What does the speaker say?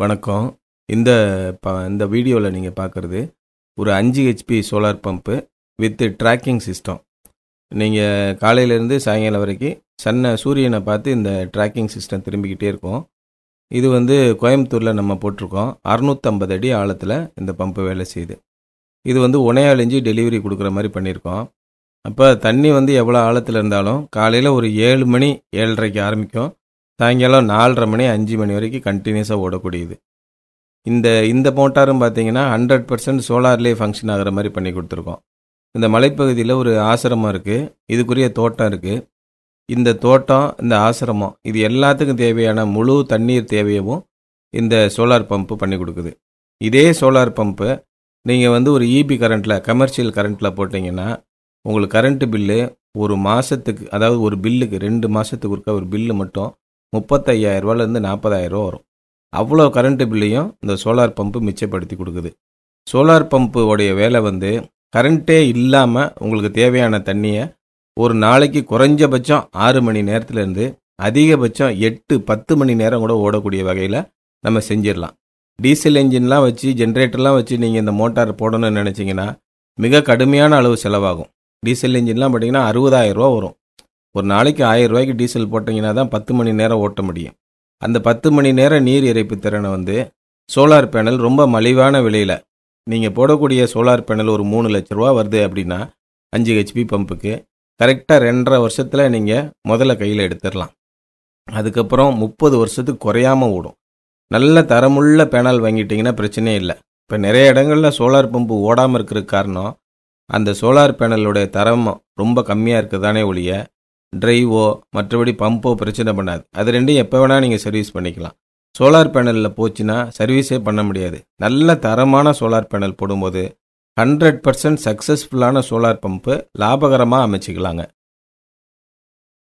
வணக்கம் இந்த ப இந்த வீடியோவில் நீங்கள் பார்க்குறது ஒரு அஞ்சு HP solar pump with tracking system நீங்கள் காலையிலேருந்து சாயங்காலம் வரைக்கும் சன்னை சூரியனை பார்த்து இந்த ட்ராக்கிங் சிஸ்டம் திரும்பிக்கிட்டே இருக்கும் இது வந்து கோயம்புத்தூரில் நம்ம போட்டிருக்கோம் அறுநூற்றம்பது அடி ஆழத்தில் இந்த பம்பு வேலை செய்யுது இது வந்து உணையாளிஞ்சு டெலிவரி கொடுக்குற மாதிரி பண்ணியிருக்கோம் அப்போ தண்ணி வந்து எவ்வளோ ஆழத்தில் இருந்தாலும் காலையில் ஒரு ஏழு மணி ஏழரைக்கு ஆரம்பிக்கும் சாயங்காலம் நாலரை மணி அஞ்சு மணி வரைக்கும் கண்டினியூஸாக ஓடக்கூடியது இந்த இந்த மோட்டாரும் பார்த்தீங்கன்னா ஹண்ட்ரட் பர்சன்ட் சோலார்லேயே ஃபங்க்ஷன் ஆகிற மாதிரி பண்ணி கொடுத்துருக்கோம் இந்த மலைப்பகுதியில் ஒரு ஆசிரமம் இருக்குது இதுக்குரிய தோட்டம் இருக்குது இந்த தோட்டம் இந்த ஆசிரமம் இது எல்லாத்துக்கும் தேவையான முழு தண்ணீர் தேவையவும் இந்த சோலார் பம்பு பண்ணி கொடுக்குது இதே சோலார் பம்பு நீங்கள் வந்து ஒரு இபி கரண்ட்டில் கமர்ஷியல் கரண்ட்டில் போட்டிங்கன்னா உங்களுக்கு கரண்ட்டு பில்லு ஒரு மாதத்துக்கு அதாவது ஒரு பில்லுக்கு ரெண்டு மாதத்துக்கு இருக்க ஒரு பில்லு மட்டும் முப்பத்தையாயிரரூவாலேருந்து நாற்பதாயிரரூவா வரும் அவ்வளோ கரண்ட்டு பில்லையும் இந்த சோலார் பம்பு மிச்சப்படுத்தி கொடுக்குது சோலார் பம்பு உடைய வேலை வந்து கரண்ட்டே இல்லாமல் உங்களுக்கு தேவையான தண்ணியை ஒரு நாளைக்கு குறைஞ்சபட்சம் ஆறு மணி நேரத்துலேருந்து அதிகபட்சம் எட்டு பத்து மணி நேரம் கூட ஓடக்கூடிய வகையில் நம்ம செஞ்சிடலாம் டீசல் என்ஜின்லாம் வச்சு ஜென்ரேட்டர்லாம் வச்சு நீங்கள் இந்த மோட்டார் போடணும்னு நினச்சிங்கன்னா மிக கடுமையான அளவு செலவாகும் டீசல் என்ஜின்லாம் பார்த்தீங்கன்னா அறுபதாயிரம் ரூபா வரும் ஒரு நாளைக்கு ஆயிரம் ரூபாய்க்கு டீசல் போட்டிங்கன்னா தான் பத்து மணி நேரம் ஓட்ட முடியும் அந்த பத்து மணி நேரம் நீர் இறைப்பு திறனை வந்து சோலார் பேனல் ரொம்ப மலிவான விலையில் நீங்கள் போடக்கூடிய சோலார் பேனல் ஒரு மூணு லட்ச ரூபா வருது அப்படின்னா அஞ்சு ஹெச்பி பம்புக்கு கரெக்டாக ரெண்டரை வருஷத்தில் நீங்கள் முதல்ல கையில் எடுத்துடலாம் அதுக்கப்புறம் முப்பது வருஷத்துக்கு குறையாமல் ஓடும் நல்ல தரமுள்ள பேனல் வாங்கிட்டீங்கன்னா பிரச்சனையே இல்லை இப்போ நிறைய இடங்களில் சோலார் பம்பு ஓடாமல் இருக்கிறதுக்கு காரணம் அந்த சோலார் பேனலுடைய தரம் ரொம்ப கம்மியாக இருக்குதானே ஒழிய ட்ரைவோ மற்றபடி பம்போ பிரச்சனை பண்ணாது அது ரெண்டையும் எப்போ வேணால் நீங்கள் சர்வீஸ் பண்ணிக்கலாம் சோலார் பேனலில் போச்சுன்னா சர்வீஸே பண்ண முடியாது நல்ல தரமான சோலார் பேனல் போடும்போது ஹண்ட்ரட் பர்சன்ட் சக்ஸஸ்ஃபுல்லான சோலார் பம்பு லாபகரமாக அமைச்சிக்கலாங்க